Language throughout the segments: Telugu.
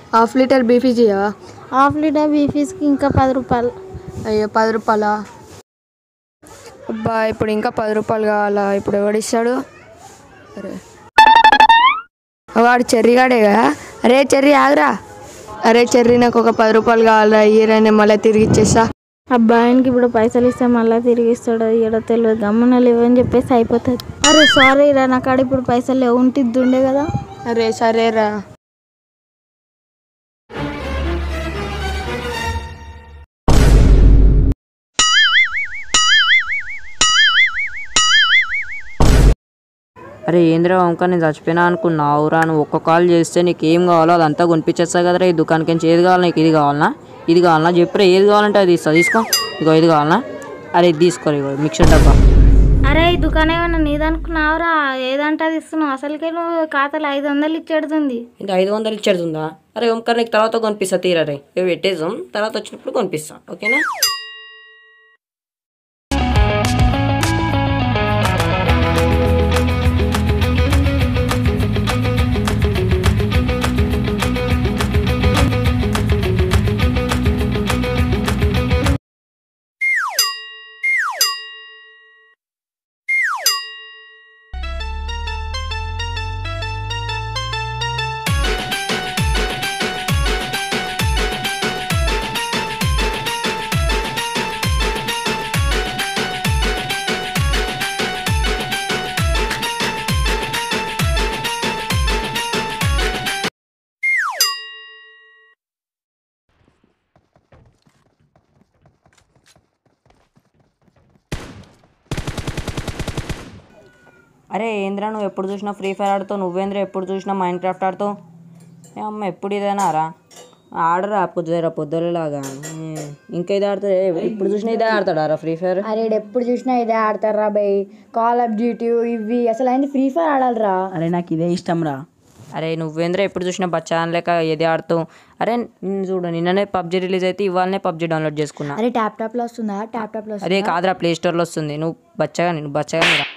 హాఫ్ లీటర్ బీఫీస్ ఇవ్వవా హాఫ్ లీటర్ బీఫీస్కి ఇంకా పది రూపాయలు అయ్యో పది రూపాయలా అబ్బా ఇప్పుడు ఇంకా పది రూపాయలు కావాలా ఇప్పుడు ఎవడిస్తాడు అరే వాడు చెర్రిగాడే కదా అరే చెర్రి ఆగరా అరే చెర్రి నాకు ఒక పది రూపాయలు కావాలా ఇయ్యరని మళ్ళీ తిరిగి ఇచ్చేస్తా అబ్బాయికి ఇప్పుడు పైసలు ఇస్తే మళ్ళీ తిరిగి ఇస్తాడో ఇయ్యడో తెలియదు గమ్మున లేవని చెప్పేసి అయిపోతుంది అరే సారీ రా నా కాడ ఇప్పుడు పైసలు లేవు ఉంటిద్ది ఉండే కదా అరే సరేరా అరే ఏంద్రా వంక నేను చచ్చిపోయినా అనుకున్నావురా నువ్వు ఒక్క కాల్ చేస్తే నీకు ఏం కావాలో అదంతా కొనిపించేస్తా కదరా ఈ దుకాణానికి నుంచి ఏది కావాలి నీకు ఇది కావాలనా ఇది కావాలనా చెప్పురా ఏది కావాలంటే అది ఇస్తా తీసుకో ఇగో ఇది కావాలనా అరే ఇది తీసుకో ఇగో మిక్సర్ డబ్బా అరే ఈ దుకాణం ఏమన్నా నీదనుకున్నావురా ఏదంటే అది ఇస్తున్నావు అసలుకే నువ్వు ఖాతాలో ఐదు వందలు ఇచ్చేడుతుంది ఇంకా ఐదు వందలు ఇచ్చేడుతుందా అరే ఓంకార్ నీకు తర్వాత కొనిపిస్తా తీరా రే ఇవి పెట్టేసాం తర్వాత వచ్చినప్పుడు కొనిపిస్తా ఓకేనా అరే ఏంద్ర నువ్వు ఎప్పుడు చూసినా ఫ్రీ ఫైర్ ఆడుతావు నువ్వేంద్ర ఎప్పుడు చూసినా మైండ్ క్రాఫ్ట్ ఆడుతావు ఏ అమ్మ ఎప్పుడు ఇదేనా రా ఆడరా పొద్దురా పొద్దులాగా ఇంకా ఇది ఆడతాడు ఇప్పుడు చూసినా ఇదే ఆడతాడా ఫ్రీ ఫైర్ అరే ఈడు ఎప్పుడు చూసినా ఇదే ఆడతారా బై కాల్ ఆఫ్ డ్యూటీ ఇవి అసలు అయింది ఫ్రీ ఫైర్ ఆడాలిరా అరే నాకు ఇదే ఇష్టం రా అరే నువ్వేంద్ర ఎప్పుడు చూసినా బచ్చా లేక ఏది ఆడుతావు అరే నిన్ను చూడు నిన్ననే పబ్జి రిలీజ్ అయితే ఇవాళనే పబ్జి డౌన్లోడ్ చేసుకున్నా అరే ట్యాప్ టాప్ లో వస్తుందా ట్యాప్ టాప్ లో వస్తుందా? అదే కాదురా ప్లే స్టోర్లో వస్తుంది నువ్వు బచ్చగా నేను బచ్చగా రా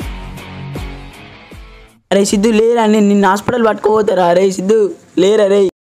అరే సిద్ధు లేరా నేను నిన్ను హాస్పిటల్ పట్టుకోపోతారా అరే సిద్ధు లేరా రే